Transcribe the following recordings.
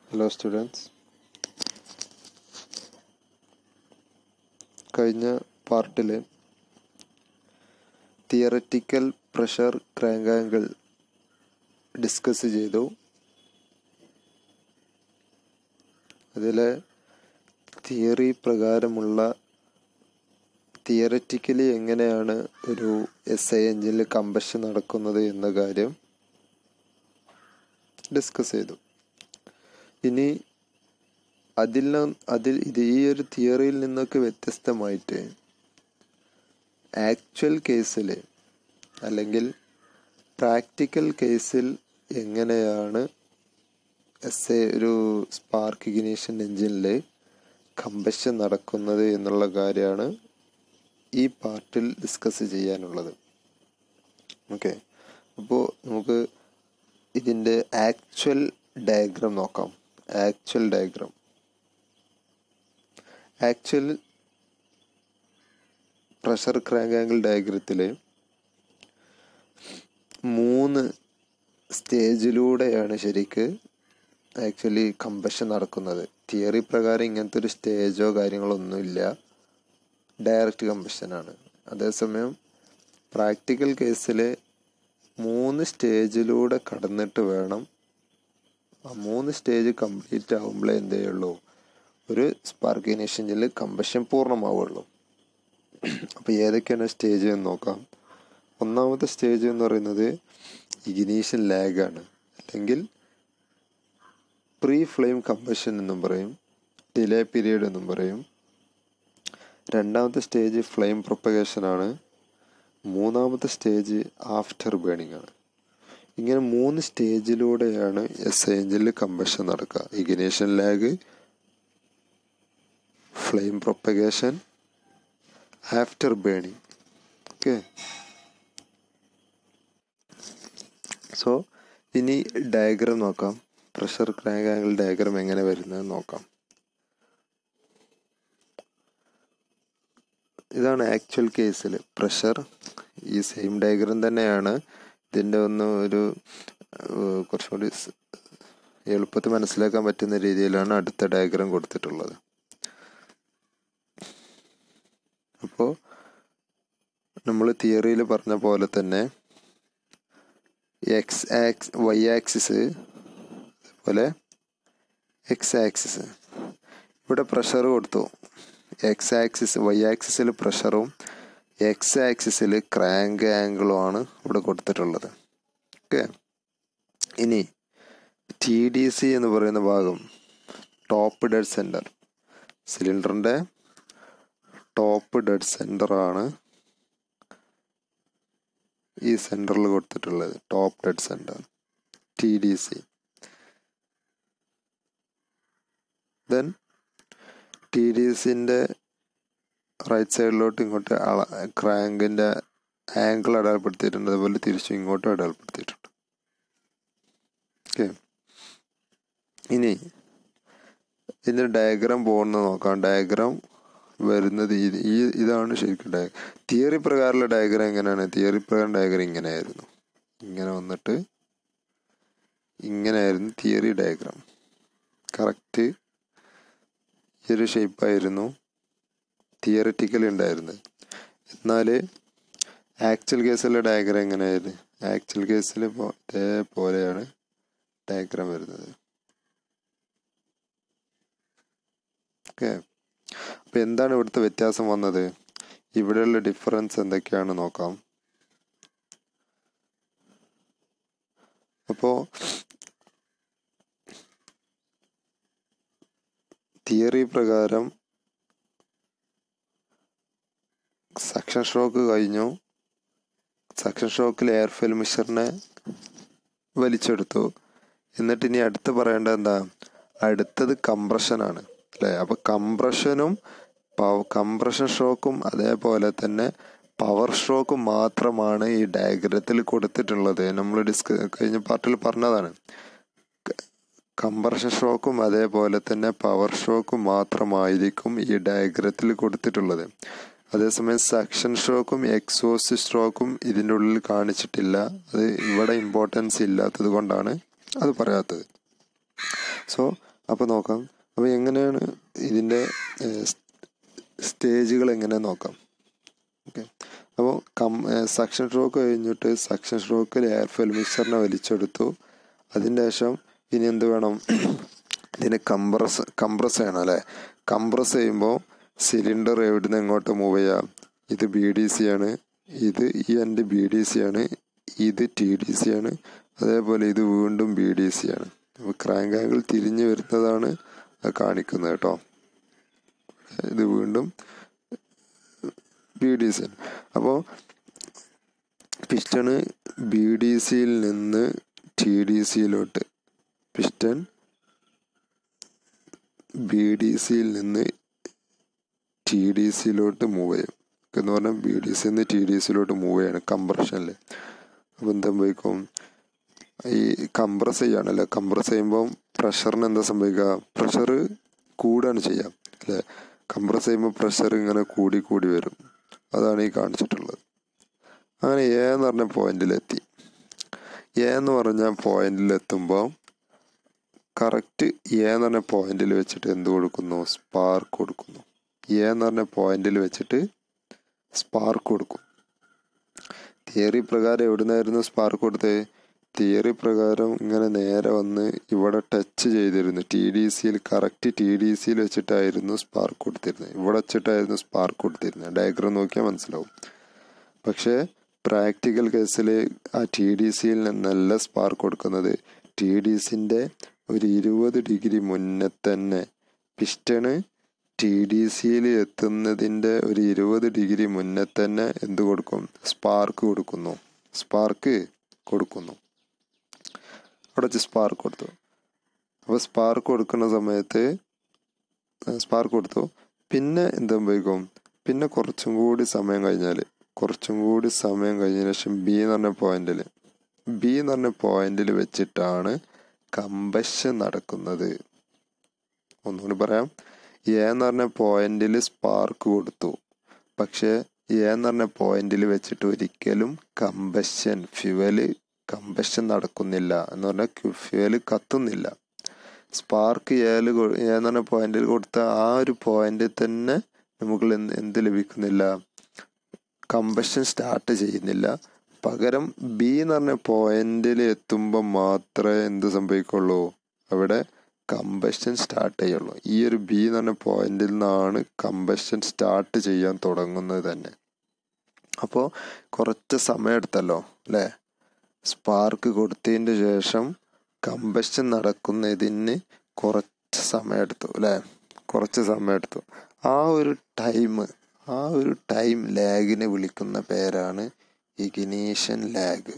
hello students കഴിഞ്ഞ പാർട്ടിൽ theoretical pressure crank angle discuss ചെയ്തു അതിലെ തിയറി പ്രകാരമുള്ള തിയററ്റിക്കലി എങ്ങനെയാണ് ഒരു എസ് ഐ എഞ്ചിനിൽ കമ്പഷൻ നടക്കുന്നത് എന്ന കാര്യം ഡിസ്കസ് ചെയ്തു ഇനി അതിൽ ന- അതിൽ ഇത് ഈ ഒരു തിയറിയിൽ നിന്നൊക്കെ വ്യത്യസ്തമായിട്ട് ആക്ച്വൽ കേസിൽ അല്ലെങ്കിൽ പ്രാക്ടിക്കൽ കേസിൽ എങ്ങനെയാണ് എസ് എ ഒരു സ്പാർക്ക് ഇഗ്നീഷൻ എഞ്ചിനിൽ കമ്പഷൻ നടക്കുന്നത് എന്നുള്ള കാര്യമാണ് ഈ പാർട്ടിൽ ഡിസ്കസ് ചെയ്യാനുള്ളത് ഓക്കെ അപ്പോൾ നമുക്ക് ഇതിൻ്റെ ആക്ച്വൽ ഡയഗ്രാം നോക്കാം actual diagram actual pressure crank angle ഡയഗ്രത്തിൽ മൂന്ന് സ്റ്റേജിലൂടെയാണ് ശരിക്ക് ആക്ച്വലി കമ്പഷൻ നടക്കുന്നത് തിയറി പ്രകാരം ഇങ്ങനത്തെ ഒരു സ്റ്റേജോ കാര്യങ്ങളോ ഒന്നുമില്ല ഡയറക്റ്റ് കമ്പഷനാണ് അതേസമയം പ്രാക്ടിക്കൽ കേസിൽ മൂന്ന് സ്റ്റേജിലൂടെ കടന്നിട്ട് വേണം ആ മൂന്ന് സ്റ്റേജ് കംപ്ലീറ്റ് ആകുമ്പോഴേ എന്തേ ഉള്ളൂ ഒരു സ്പാർക്ക് ഇനേഷനിൽ കമ്പഷൻ പൂർണ്ണമാവുള്ളൂ അപ്പോൾ ഏതൊക്കെയാണ് സ്റ്റേജ് എന്ന് നോക്കാം ഒന്നാമത്തെ സ്റ്റേജ് എന്ന് പറയുന്നത് ഇഗ്നീഷൻ ലാഗാണ് അല്ലെങ്കിൽ പ്രീ ഫ്ലെയിം കമ്പഷൻ എന്നും പറയും ഡിലേ പീരീഡ് എന്നും പറയും രണ്ടാമത്തെ സ്റ്റേജ് ഫ്ലെയിം പ്രൊപ്പഗേഷൻ ആണ് മൂന്നാമത്തെ സ്റ്റേജ് ആഫ്റ്റർ ബേണിംഗ് ആണ് ഇങ്ങനെ മൂന്ന് സ്റ്റേജിലൂടെയാണ് എസ് ഐ എഞ്ചിനിൽ കമ്പഷൻ നടക്കുക ignition lag flame propagation after burning okay so ഇനി ഡയഗ്രാം നോക്കാം പ്രഷർ ക്രാങ്ക് ആംഗിൾ ഡയഗ്രാം എങ്ങനെ വരുന്നത് നോക്കാം ഇതാണ് ആക്ച്വൽ കേസിൽ പ്രഷർ ഈ സെയിം ഡയഗ്രാം തന്നെയാണ് ഇതിൻ്റെ ഒന്ന് ഒരു ഏഹ്, കുറച്ചും കൂടി സ്- എളുപ്പത്തിൽ മനസ്സിലാക്കാൻ പറ്റുന്ന രീതിയിലാണ് അടുത്ത ഡയഗ്രാം കൊടുത്തിട്ടുള്ളത് അപ്പോൾ നമ്മൾ തിയറിയിൽ പറഞ്ഞ പോലെ തന്നെ എക്സ് ആക്സ് വൈ ആക്സിസ് അതുപോലെ എക്സ് ആക്സിസ് ഇവിടെ പ്രഷർ കൊടുത്തു എക്സ് ആക്സിസ് വൈ ആക്സിസിൽ പ്രഷറും എക്സ് ആക്സിസിൽ ക്രാങ്ക് ആംഗിളും ആണ് ഇവിടെ കൊടുത്തിട്ടുള്ളത് ഓക്കെ ഇനി ടി ഡി സി എന്ന് പറയുന്ന ഭാഗം ടോപ്പ് ഡെഡ് സെൻറ്റർ സിലിണ്ടറിൻ്റെ ടോപ്പ് ഡെഡ് സെൻറ്റർ ആണ് ഈ സെൻറ്ററിൽ കൊടുത്തിട്ടുള്ളത് top dead centre T D C then T D സിൻ്റെ റൈറ്റ് സൈഡിലോട്ട് ഇങ്ങോട്ട് ക്രാങ്കിൻ്റെ ആംഗിൾ അടയാളപ്പെടുത്തിയിട്ടുണ്ട് അതുപോലെ തിരിച്ചും ഇങ്ങോട്ടും അടയാളപ്പെടുത്തിയിട്ടുണ്ട് ഓക്കെ ഇനി ഇതിൻ്റെ ഡയഗ്രാം പോകുന്നത് നോക്കാം ഡയഗ്രാം വരുന്നത് ഇത് ഈ ഇതാണ് ശരിക്കും ഡയ തിയറി പ്രകാരമുള്ള ഡയഗ്രാം എങ്ങനെയാണ് തിയറി പ്രകാരം ഡയഗ്രാം ഇങ്ങനെയായിരുന്നു ഇങ്ങനെ വന്നിട്ട് ഇങ്ങനെയായിരുന്നു തിയറി ഡയഗ്രാം കറക്റ്റ് ഈ ഒരു ഷേപ്പായിരുന്നു തിയററ്റിക്കലി ഉണ്ടായിരുന്നത് എന്നാൽ ആക്ച്വൽ കേസിലെ ഡയഗ്രാം എങ്ങനെയായിരുന്നു ആക്ച്വൽ കേസിൽ ഇതേപോലെയാണ് ഡയഗ്രാം വരുന്നത് ഓക്കെ അപ്പോൾ എന്താണ് ഇവിടുത്തെ വ്യത്യാസം വന്നത് ഇവിടെയുള്ള ഡിഫറൻസ് എന്തൊക്കെയാണ് നോക്കാം അപ്പോൾ തിയറി പ്രകാരം സക്ഷൻ ഷോക്ക് കഴിഞ്ഞു സക്ഷൻ ഷോക്കിൽ എയർ ഫെൽ മിഷറിനെ വലിച്ചെടുത്തു എന്നിട്ട് ഇനി അടുത്ത് പറയേണ്ടത് എന്താ അടുത്തത് കംപ്രഷനാണ് അല്ലേ അപ്പോൾ കംപ്രഷനും കംപ്രഷൻ ഷോക്കും അതേപോലെ തന്നെ പവർ ഷോക്കും മാത്രമാണ് ഈ ഡയഗ്രത്തിൽ കൊടുത്തിട്ടുള്ളത് നമ്മൾ ഡിസ്ക കഴിഞ്ഞ പാർട്ടിൽ പറഞ്ഞതാണ് കംപ്രഷൻ ഷോക്കും അതേപോലെ തന്നെ പവർ ഷോക്കും മാത്രമായിരിക്കും ഈ ഡയഗ്രത്തിൽ കൊടുത്തിട്ടുള്ളത് അതേസമയം സക്ഷൻ ഷോക്കും എക്സോസ്റ്റ് സ്ട്രോക്കും ഇതിൻ്റെ ഉള്ളിൽ കാണിച്ചിട്ടില്ല അത് ഇവിടെ ഇമ്പോർട്ടൻസ് ഇല്ലാത്തത് കൊണ്ടാണ് അത് പറയാത്തത് സോ അപ്പോൾ നോക്കാം അപ്പോൾ എങ്ങനെയാണ് ഇതിൻ്റെ സ്റ്റേജുകൾ എങ്ങനെ നോക്കാം ഓക്കെ അപ്പോൾ കം സക്ഷൻ സ്ട്രോക്ക് കഴിഞ്ഞിട്ട് സക്ഷൻ സ്ട്രോക്കിൽ എയർ ഫെൽ മിക്സറിനെ വലിച്ചെടുത്തു അതിൻ്റെ ശേഷം ഇനി എന്ത് വേണം ഇതിന് കംപ്രസ് കംപ്രസ് ചെയ്യണം അല്ലേ കംപ്രസ് ചെയ്യുമ്പോൾ സിലിണ്ടർ എവിടുന്ന് എങ്ങോട്ട് മൂവ് ചെയ്യാം ഇത് ബി ഡി സി ആണ് ഇത് ഈ എൻ്റെ ബി ഡി സി ആണ് ഇത് ടി ഡി സി ആണ് അതേപോലെ ഇത് വീണ്ടും ബി ഡി സി ആണ് അപ്പോൾ ക്രാങ്ക് ആംഗിൾ തിരിഞ്ഞു വരുന്നതാണ് അത് കാണിക്കുന്നത് കേട്ടോ ഇത് വീണ്ടും ബി ഡി സി ആണ് അപ്പോൾ പിസ്റ്റണ് ബി ഡി സിയിൽ നിന്ന് ടി ഡി സിയിലോട്ട് പിസ്റ്റൺ ബി ഡി സിയിൽ നിന്ന് ടി ഡി സിയിലോട്ട് മൂവ് ചെയ്യും എന്ന് പറഞ്ഞാൽ ബി ഡി സിയിൽ നിന്ന് ടി ഡി സിയിലോട്ട് മൂവ് ചെയ്യണം കംപ്രഷനിൽ അപ്പോൾ എന്താ സംഭവിക്കും ഈ കംപ്രസ് ചെയ്യുകയാണല്ലേ കംപ്രസ് ചെയ്യുമ്പോൾ പ്രഷറിന് എന്താ സംഭവിക്കുക പ്രഷർ കൂടുകയാണ് ചെയ്യാം അല്ലേ കംപ്രസ് ചെയ്യുമ്പോൾ പ്രഷർ ഇങ്ങനെ കൂടി കൂടി വരും അതാണ് ഈ കാണിച്ചിട്ടുള്ളത് അങ്ങനെ എ എന്ന് പറഞ്ഞ പോയിന്റിലെത്തി എ എന്ന് പറഞ്ഞ പോയിന്റിലെത്തുമ്പോൾ കറക്റ്റ് എ എന്ന് പറഞ്ഞ പോയിന്റിൽ വെച്ചിട്ട് എന്ത് കൊടുക്കുന്നു സ്പാർക്ക് കൊടുക്കുന്നു എ എന്ന് പറഞ്ഞ പോയിന്റിൽ വെച്ചിട്ട് സ്പാർക്ക് കൊടുക്കും തിയറി പ്രകാരം എവിടുന്നായിരുന്നു സ്പാർക്ക് കൊടുത്തത് തിയറി പ്രകാരം ഇങ്ങനെ നേരെ വന്ന് ഇവിടെ ടച്ച് ചെയ്തിരുന്നു ടി ഡി സിയിൽ കറക്റ്റ് ടി ഡി സിയിൽ വെച്ചിട്ടായിരുന്നു സ്പാർക്ക് കൊടുത്തിരുന്നത് ഇവിടെ വെച്ചിട്ടായിരുന്നു സ്പാർക്ക് കൊടുത്തിരുന്നത് ഡയഗ്രാം നോക്കിയാൽ മനസ്സിലാവും പക്ഷേ പ്രാക്ടിക്കൽ കേസിൽ ആ ടി ഡി സിയിൽ നിന്നല്ല സ്പാർക്ക് കൊടുക്കുന്നത് ടി ഡി സിൻ്റെ ഒരു ഇരുപത് ഡിഗ്രി മുന്നേ തന്നെ പിസ്റ്റണ് ടി ഡി സിയിൽ എത്തുന്നതിൻ്റെ ഒരു ഇരുപത് ഡിഗ്രി മുന്നേ തന്നെ എന്ത് കൊടുക്കും സ്പാർക്ക് കൊടുക്കുന്നു സ്പാർക്ക് കൊടുക്കുന്നു അവിടെ വെച്ച് സ്പാർക്ക് കൊടുത്തു അപ്പോൾ സ്പാർക്ക് കൊടുക്കുന്ന സമയത്ത് സ്പാർക്ക് കൊടുത്തു പിന്നെ എന്ത് സംഭവിക്കും പിന്നെ കുറച്ചും കൂടി സമയം കഴിഞ്ഞാൽ കുറച്ചും കൂടി സമയം കഴിഞ്ഞതിന് ശേഷം ബി എന്ന് പറഞ്ഞ പോയിന്റിൽ ബി എന്ന് പറഞ്ഞ പോയിന്റിൽ വെച്ചിട്ടാണ് കമ്പഷൻ നടക്കുന്നത് ഒന്നുകൂടി പറയാം എ എന്ന് പറഞ്ഞ പോയിന്റിൽ സ്പാർക്ക് കൊടുത്തു പക്ഷേ എ എന്ന് പറഞ്ഞ പോയിന്റിൽ വെച്ചിട്ട് ഒരിക്കലും കമ്പഷൻ ഫ്യുവല് കമ്പഷൻ നടക്കുന്നില്ല എന്ന് പറഞ്ഞാൽ ഫ്യുവല് കത്തുന്നില്ല സ്പാർക്ക് ഏല് എന്ന് പറഞ്ഞ പോയിന്റിൽ കൊടുത്ത ആ ഒരു പോയിന്റിൽ തന്നെ നമുക്ക് എന്ത് എന്ത് ലഭിക്കുന്നില്ല കമ്പഷൻ സ്റ്റാർട്ട് ചെയ്യുന്നില്ല പകരം ബി എന്ന് പറഞ്ഞ പോയിന്റിൽ എത്തുമ്പോൾ മാത്രമേ എന്ത് സംഭവിക്കുള്ളൂ അവിടെ കമ്പഷൻ സ്റ്റാർട്ട് ചെയ്യുള്ളൂ ഈ ഒരു ബി എന്ന് പറഞ്ഞ പോയിന്റിൽ നിന്നാണ് കമ്പഷൻ സ്റ്റാർട്ട് ചെയ്യാൻ തുടങ്ങുന്നത് തന്നെ അപ്പോൾ കുറച്ച് സമയം എടുത്തല്ലോ അല്ലേ സ്പാർക്ക് കൊടുത്തതിന് ശേഷം കമ്പഷൻ നടക്കുന്നതിന് കുറച്ച് സമയം എടുത്തു അല്ലേ കുറച്ച് സമയം എടുത്തു ആ ഒരു ടൈം ആ ഒരു ടൈം ലാഗിനെ വിളിക്കുന്ന പേരാണ് ഇഗ്നീഷൻ ലാഗ്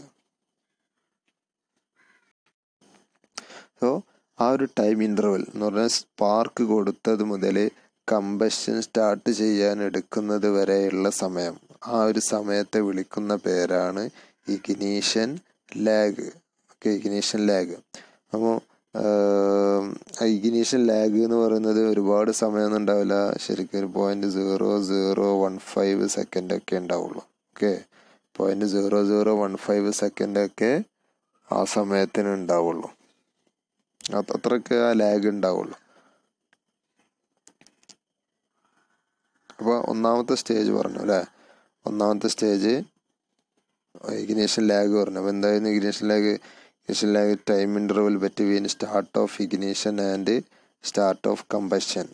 സോ ആ ഒരു ടൈം ഇൻ്റർവെൽ എന്ന് പറഞ്ഞാൽ സ്പാർക്ക് കൊടുത്തത് മുതൽ കമ്പഷൻ സ്റ്റാർട്ട് ചെയ്യാൻ എടുക്കുന്നത് വരെയുള്ള സമയം ആ ഒരു സമയത്തെ വിളിക്കുന്ന പേരാണ് ignition lag okay ignition lag അപ്പോൾ ഇഗ്നീഷൻ ലാഗ് എന്ന് പറയുന്നത് ഒരുപാട് സമയമൊന്നും ഉണ്ടാവില്ല ശരിക്കും ഒരു point zero zero one five second ഒക്കെ ഉണ്ടാവുള്ളൂ okay point zero zero one five second ഒക്കെ ആ സമയത്തിന് ഉണ്ടാവുള്ളൂ അത്രയൊക്കെ ആ ലാഗ് ഉണ്ടാവുള്ളൂ അപ്പോൾ ഒന്നാമത്തെ സ്റ്റേജ് പറഞ്ഞു അല്ലേ ഒന്നാമത്തെ സ്റ്റേജ് ഇഗ്നീഷൻ ലാഗ് പറഞ്ഞു അപ്പോൾ എന്തായിരുന്നു ignition lag ignition lag time interval between start of ignition and start of combustion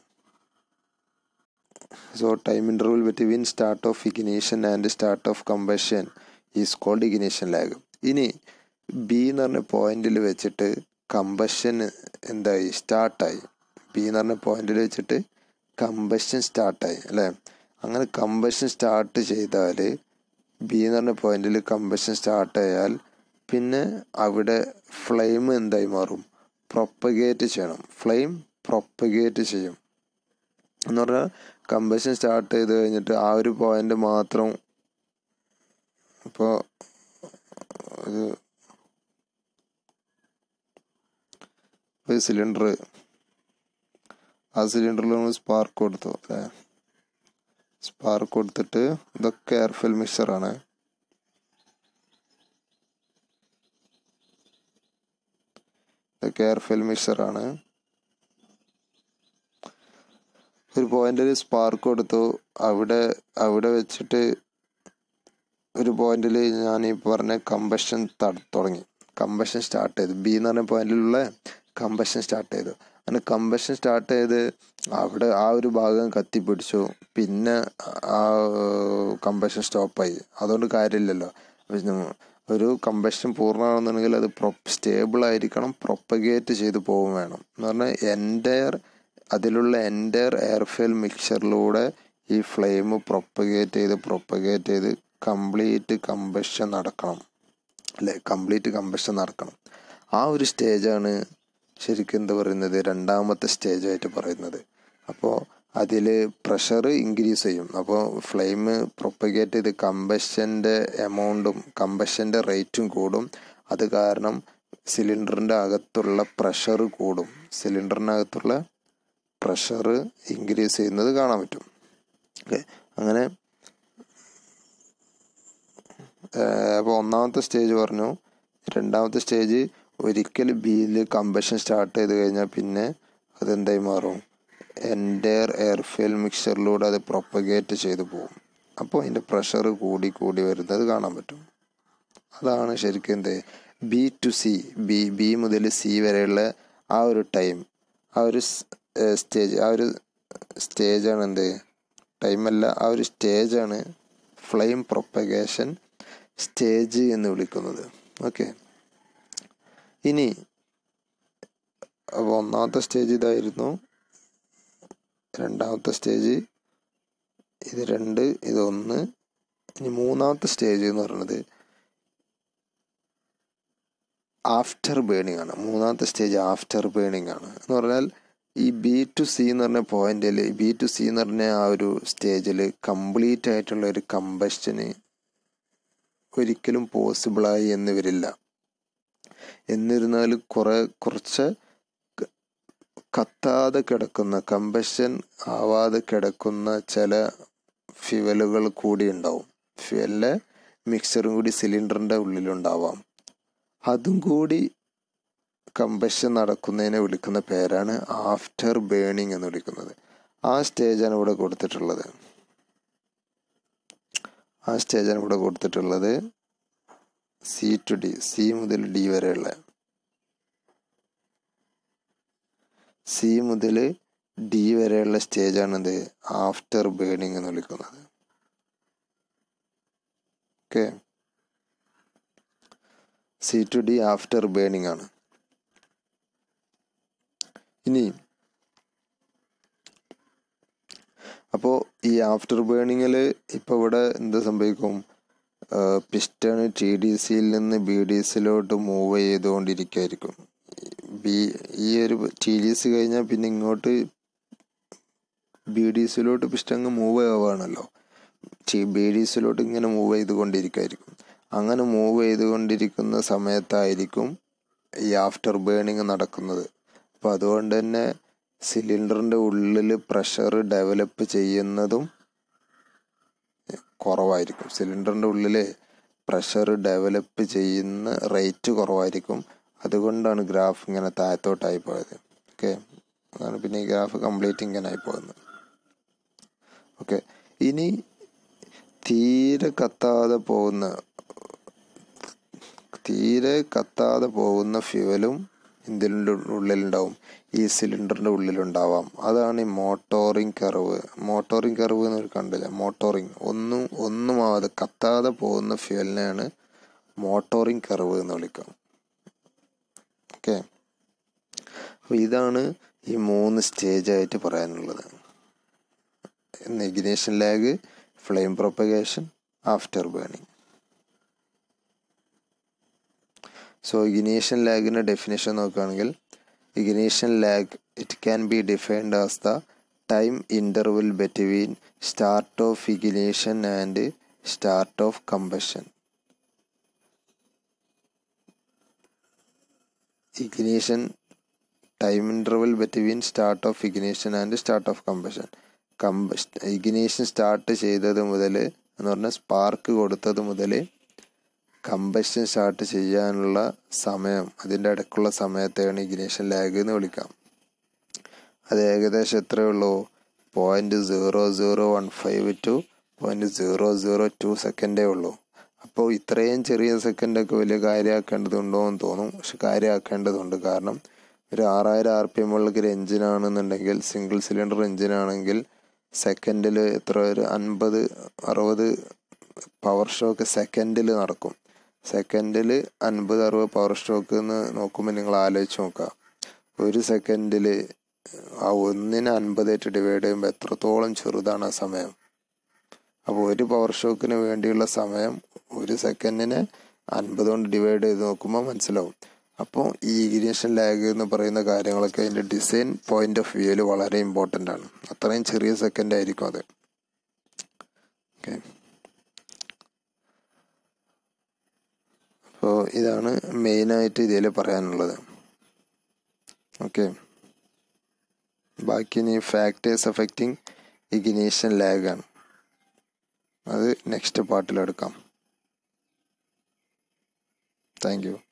so time interval between start of ignition and start of combustion is called ignition lag ഇനി B എന്ന് പറഞ്ഞ പോയിന്റിൽ വെച്ചിട്ട് combustion എന്തായി സ്റ്റാർട്ടായി B എന്ന് പറഞ്ഞ പോയിന്റിൽ വെച്ചിട്ട് കമ്പഷൻ സ്റ്റാർട്ടായി അല്ലേ അങ്ങനെ കമ്പഷൻ സ്റ്റാർട്ട് ചെയ്താൽ ബി എന്ന് പറഞ്ഞ പോയിന്റിൽ കമ്പഷൻ സ്റ്റാർട്ട് ആയാൽ പിന്നെ അവിടെ ഫ്ലെയിം എന്തായി മാറും പ്രൊപ്പഗേറ്റ് ചെയ്യണം ഫ്ലെയിം പ്രൊപ്പഗേറ്റ് ചെയ്യും എന്ന് പറഞ്ഞാൽ കമ്പഷൻ സ്റ്റാർട്ട് ചെയ്ത് കഴിഞ്ഞിട്ട് ആ ഒരു പോയിന്റ് മാത്രം ഇപ്പോൾ ഒരു ഒരു സിലിണ്ടർ ആ സിലിണ്ടറിൽ നമ്മൾ സ്പാർക്ക് കൊടുത്തു അല്ലേ സ്പാർക്ക് കൊടുത്തിട്ട് ഇതൊക്കെ എയർഫിൽ മിക്സറാണ് ഇതൊക്കെ എയർഫിൽ മിക്സറാണ് ഒരു പോയിന്റിൽ സ്പാർക്ക് കൊടുത്തു അവിടെ അവിടെ വെച്ചിട്ട് ഒരു പോയിന്റിൽ ഞാൻ ഈ പറഞ്ഞ കമ്പഷൻ തുടങ്ങി കമ്പഷൻ സ്റ്റാർട്ട് ചെയ്തു ബി എന്ന് പറഞ്ഞ പോയിന്റിലുള്ള കമ്പഷൻ സ്റ്റാർട്ട് ചെയ്തു അങ്ങനെ കമ്പഷൻ സ്റ്റാർട്ട് ചെയ്ത് അവിടെ ആ ഒരു ഭാഗം കത്തിപ്പിടിച്ചു പിന്നെ ആ കമ്പഷൻ സ്റ്റോപ്പായി അതുകൊണ്ട് കാര്യമില്ലല്ലോ ഒരു കമ്പഷൻ പൂർണ്ണമാണെന്നുണ്ടെങ്കിൽ അത് പ്രൊ സ്റ്റേബിൾ ആയിരിക്കണം പ്രൊപ്പഗേറ്റ് ചെയ്ത് പോകും വേണം എന്ന് പറഞ്ഞാൽ എൻ്റയർ അതിലുള്ള എൻ്റയർ എയർഫെയിൽ മിക്സറിലൂടെ ഈ ഫ്ലെയിം പ്രൊപ്പഗേറ്റ് ചെയ്ത് പ്രൊപ്പഗേറ്റ് ചെയ്ത് കംപ്ലീറ്റ് കമ്പഷൻ നടക്കണം അല്ലെ കംപ്ലീറ്റ് കമ്പഷൻ നടക്കണം ആ ഒരു സ്റ്റേജാണ് ശരിക്കും എന്താ പറയുന്നത് രണ്ടാമത്തെ സ്റ്റേജായിട്ട് പറയുന്നത് അപ്പോൾ അതിൽ പ്രഷർ ഇൻക്രീസ് ചെയ്യും അപ്പോൾ ഫ്ലെയിം പ്രൊപ്പഗേറ്റ് ചെയ്ത് കമ്പഷൻ്റെ എമൗണ്ടും കമ്പഷൻ്റെ റേറ്റും കൂടും അത് കാരണം സിലിണ്ടറിൻ്റെ അകത്തുള്ള പ്രഷർ കൂടും സിലിണ്ടറിനകത്തുള്ള പ്രഷർ ഇൻക്രീസ് ചെയ്യുന്നത് കാണാൻ പറ്റും ഓക്കെ അങ്ങനെ അപ്പോൾ ഒന്നാമത്തെ സ്റ്റേജ് പറഞ്ഞു രണ്ടാമത്തെ സ്റ്റേജ് ഒരിക്കൽ ബിയിൽ കമ്പഷൻ സ്റ്റാർട്ട് ചെയ്ത് കഴിഞ്ഞാൽ പിന്നെ അതെന്തായി മാറും എൻ്റയർ എയർഫെയിൽ മിക്സറിലൂടെ അത് പ്രൊപ്പഗേറ്റ് ചെയ്ത് പോകും അപ്പോൾ അതിൻ്റെ പ്രഷർ കൂടി കൂടി വരുന്നത് കാണാൻ പറ്റും അതാണ് ശരിക്കും എന്ത് B to C B B മുതൽ സി വരെയുള്ള ആ ഒരു ടൈം ആ ഒരു സ്റ്റേജ് ആ ഒരു സ്റ്റേജാണ് എന്ത് ടൈമല്ല ആ ഒരു സ്റ്റേജാണ് ഫ്ലെയിം പ്രൊപ്പഗേഷൻ സ്റ്റേജ് എന്ന് വിളിക്കുന്നത് ഓക്കെ ഇനി അപ്പോൾ ഒന്നാമത്തെ സ്റ്റേജ് ഇതായിരുന്നു രണ്ടാമത്തെ സ്റ്റേജ് ഇത് രണ്ട് ഇത് ഒന്ന് ഇനി മൂന്നാമത്തെ സ്റ്റേജ് എന്ന് പറയുന്നത് ആഫ്റ്റർ ബേണിംഗ് ആണ് മൂന്നാമത്തെ സ്റ്റേജ് ആഫ്റ്റർ ബേണിംഗ് ആണ് എന്ന് പറഞ്ഞാൽ ഈ ബി ടു സി എന്ന് പറഞ്ഞ പോയിന്റിൽ ബി ടു സി എന്ന് പറഞ്ഞ ആ ഒരു സ്റ്റേജിൽ കംപ്ലീറ്റ് ആയിട്ടുള്ള ഒരു കമ്പഷന് ഒരിക്കലും പോസിബിളായി എന്ന് വരില്ല എന്നിരുന്നാൽ കുറെ കുറച്ച് കത്താതെ കിടക്കുന്ന കമ്പഷൻ ആവാതെ കിടക്കുന്ന ചില ഫ്യുവലുകൾ കൂടി ഉണ്ടാവും ഫ്യുവലിലെ മിക്സറും കൂടി സിലിണ്ടറിൻ്റെ ഉള്ളിലുണ്ടാവാം അതും കൂടി കമ്പഷൻ നടക്കുന്നതിനെ വിളിക്കുന്ന പേരാണ് ആഫ്റ്റർ ബേണിംഗ് എന്ന് വിളിക്കുന്നത് ആ സ്റ്റേജാണ് ഇവിടെ കൊടുത്തിട്ടുള്ളത് ആ സ്റ്റേജാണ് ഇവിടെ കൊടുത്തിട്ടുള്ളത് സി ടു ഡി സി മുതൽ ഡി വരെയുള്ള സി മുതൽ ഡി വരെയുള്ള സ്റ്റേജാണിത് ആഫ്റ്റർ ബേണിംഗ് എന്ന് വിളിക്കുന്നത് okay C to D after burning ആണ് ഇനി അപ്പോൾ ഈ ആഫ്റ്റർ ബേണിങ്ങിൽ ഇപ്പോൾ ഇവിടെ എന്ത് സംഭവിക്കും പിസ്റ്റൺ ടി ഡി സിയിൽ നിന്ന് ബി ഡി സിയിലോട്ട് മൂവ് ചെയ്തുകൊണ്ടിരിക്കുകയായിരിക്കും ബി ഈ ഒരു ടി ഡി സി കഴിഞ്ഞാൽ പിന്നെ ഇങ്ങോട്ട് ബി ഡി സിയിലോട്ട് പിസ്റ്റൺ മൂവ് ആവുകയാണല്ലോ ബി ഡി സിയിലോട്ട് ഇങ്ങനെ മൂവ് ചെയ്തുകൊണ്ടിരിക്കുകയായിരിക്കും അങ്ങനെ മൂവ് ചെയ്തുകൊണ്ടിരിക്കുന്ന സമയത്തായിരിക്കും ഈ ആഫ്റ്റർ ബേണിങ് നടക്കുന്നത് അപ്പോൾ അതുകൊണ്ട് തന്നെ സിലിണ്ടറിൻ്റെ ഉള്ളിൽ പ്രഷർ ഡെവലപ്പ് ചെയ്യുന്നതും കുറവായിരിക്കും സിലിണ്ടറിൻ്റെ ഉള്ളിൽ പ്രഷർ ഡെവലപ്പ് ചെയ്യുന്ന റേറ്റ് കുറവായിരിക്കും അതുകൊണ്ടാണ് ഗ്രാഫ് ഇങ്ങനെ താഴത്തോട്ടായി പോയത് ഓക്കെ അതാണ് പിന്നെ ഈ ഗ്രാഫ് കംപ്ലീറ്റ് ഇങ്ങനെ ആയി പോകുന്നത് ഓക്കെ ഇനി തീരെ കത്താതെ പോകുന്ന തീരെ കത്താതെ പോകുന്ന ഫ്യൂവലും ഇതിൻ്റെ ഉള്ളിലുണ്ടാവും ഈ സിലിണ്ടറിൻ്റെ ഉള്ളിലുണ്ടാവാം അതാണ് ഈ മോട്ടോറിങ് കർവ് മോട്ടോറിങ് കർവ് എന്ന് കണ്ടില്ല മോട്ടോറിങ് ഒന്നും ഒന്നും ആവാതെ കത്താതെ പോകുന്ന ഫ്യൂവലിനെയാണ് മോട്ടോറിങ് കർവ് എന്ന് വിളിക്കാം ഓക്കെ അപ്പോൾ ഇതാണ് ഈ മൂന്ന് സ്റ്റേജായിട്ട് പറയാനുള്ളത് ignition lag flame propagation after burning so ignition ലാഗിൻ്റെ ഡെഫിനേഷൻ നോക്കുകയാണെങ്കിൽ ignition lag it can be defined as the time interval between start of ignition and start of combustion ignition time interval between start of ignition and start of combustion കമ്പ ignition start ചെയ്തത് മുതൽ എന്ന് പറഞ്ഞാൽ spark കൊടുത്തത് മുതൽ combustion start ചെയ്യാനുള്ള സമയം അതിൻ്റെ ഇടയ്ക്കുള്ള സമയത്തെയാണ് ഇഗ്നീഷൻ ലാഗ് എന്ന് വിളിക്കാം അത് ഏകദേശം എത്രയേ ഉള്ളൂ point zero zero one five to point zero zero two സെക്കൻഡേ ഉള്ളൂ അപ്പോൾ ഇത്രയും ചെറിയ സെക്കൻഡൊക്കെ വലിയ കാര്യമാക്കേണ്ടതുണ്ടോ എന്ന് തോന്നും പക്ഷെ കാര്യമാക്കേണ്ടതുണ്ട് കാരണം ഒരു ആറായിരം ആർ പി എം ഉള്ള ഒരു എഞ്ചിനാണെന്നുണ്ടെങ്കിൽ സിംഗിൾ സിലിണ്ടർ എഞ്ചിനാണെങ്കിൽ സെക്കൻഡിൽ എത്ര ഒരു അൻപത് അറുപത് പവർ സ്ട്രോക്ക് സെക്കൻഡിൽ നടക്കും സെക്കൻഡിൽ അൻപത് അറുപത് പവർ സ്ട്രോക്ക് എന്ന് നോക്കുമ്പോൾ നിങ്ങൾ ആലോചിച്ച് നോക്കുക ഒരു സെക്കൻഡിൽ ആ ഒന്നിനെ അൻപതായിട്ട് ഡിവൈഡ് ചെയ്യുമ്പോൾ എത്രത്തോളം ചെറുതാണ് ആ സമയം അപ്പോൾ ഒരു പവർ ഷോക്കിന് വേണ്ടിയുള്ള സമയം ഒരു സെക്കൻഡിനെ അൻപത് കൊണ്ട് ഡിവൈഡ് ചെയ്ത് നോക്കുമ്പോൾ മനസ്സിലാവും അപ്പോൾ ഈ ഇഗ്നീഷൻ ലാഗ് എന്ന് പറയുന്ന കാര്യങ്ങളൊക്കെ അതിൻ്റെ ഡിസൈൻ പോയിന്റ് ഓഫ് വ്യൂവിൽ വളരെ ഇമ്പോർട്ടൻ്റ് ആണ് അത്രയും ചെറിയ സെക്കൻഡ് ആയിരിക്കും അത് ഓക്കെ അപ്പോൾ ഇതാണ് മെയിനായിട്ട് ഇതിൽ പറയാനുള്ളത് ഓക്കെ ബാക്കി ഇനി ഫാക്ടേഴ്സ് അഫക്റ്റിംഗ് ഇഗ്നീഷൻ ലാഗാണ് അത് നെക്സ്റ്റ് പാർട്ടിലെടുക്കാം താങ്ക് യു